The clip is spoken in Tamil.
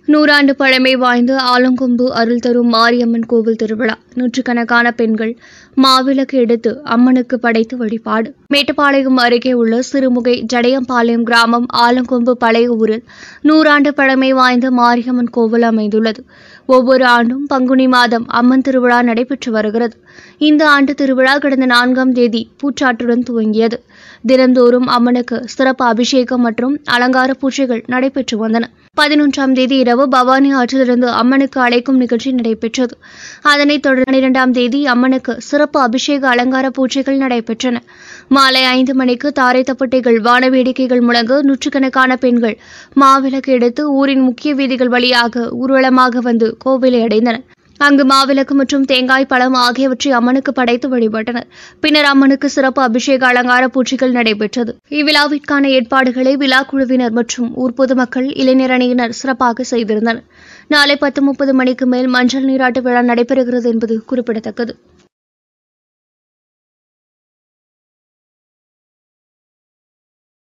நூறாண்டு பழமை வாய்ந்த ஆலங்கொம்பு அருள் தரும் மாரியம்மன் கோவில் திருவிழா நூற்றுக்கணக்கான பெண்கள் மாவிளக்கு எடுத்து அம்மனுக்கு படைத்து வழிபாடு மேட்டுப்பாளையம் அருகே உள்ள சிறுமுகை ஜடையம்பாளையம் கிராமம் ஆலங்கொம்பு பழைய ஊரில் நூறாண்டு பழமை வாய்ந்த மாரியம்மன் கோவில் அமைந்துள்ளது ஒவ்வொரு ஆண்டும் பங்குனி மாதம் அம்மன் திருவிழா நடைபெற்று வருகிறது இந்த ஆண்டு திருவிழா கடந்த நான்காம் தேதி பூச்சாட்டுடன் துவங்கியது தினந்தோறும் அம்மனுக்கு சிறப்பு அபிஷேகம் மற்றும் அலங்கார பூஜைகள் நடைபெற்று வந்தன பதினொன்றாம் தேதி இரவு பவானி ஆற்றிலிருந்து அம்மனுக்கு அழைக்கும் நிகழ்ச்சி நடைபெற்றது அதனைத் தொடர்ந்து பனிரெண்டாம் தேதி அம்மனுக்கு சிறப்பு அபிஷேக அலங்கார பூஜைகள் நடைபெற்றன மாலை ஐந்து மணிக்கு தாரை தப்பட்டைகள் வான வேடிக்கைகள் முழங்க நூற்றுக்கணக்கான பெண்கள் மாவிளக்கு எடுத்து ஊரின் முக்கிய வீதிகள் வழியாக ஊர்வலமாக வந்து கோவிலை அடைந்தனர் அங்கு மாவிளக்கு மற்றும் தேங்காய் பழம் ஆகியவற்றை அம்மனுக்கு படைத்து வழிபட்டனர் பின்னர் அம்மனுக்கு சிறப்பு அபிஷேக அலங்கார பூஜைகள் நடைபெற்றது இவ்விழாவிற்கான ஏற்பாடுகளை விழா குழுவினர் மற்றும் ஊர் பொதுமக்கள் இளைஞர் அணியினர் சிறப்பாக செய்திருந்தனர் நாளை பத்து முப்பது மணிக்கு மேல் மஞ்சள் நீராட்டு விழா நடைபெறுகிறது என்பது குறிப்பிடத்தக்கது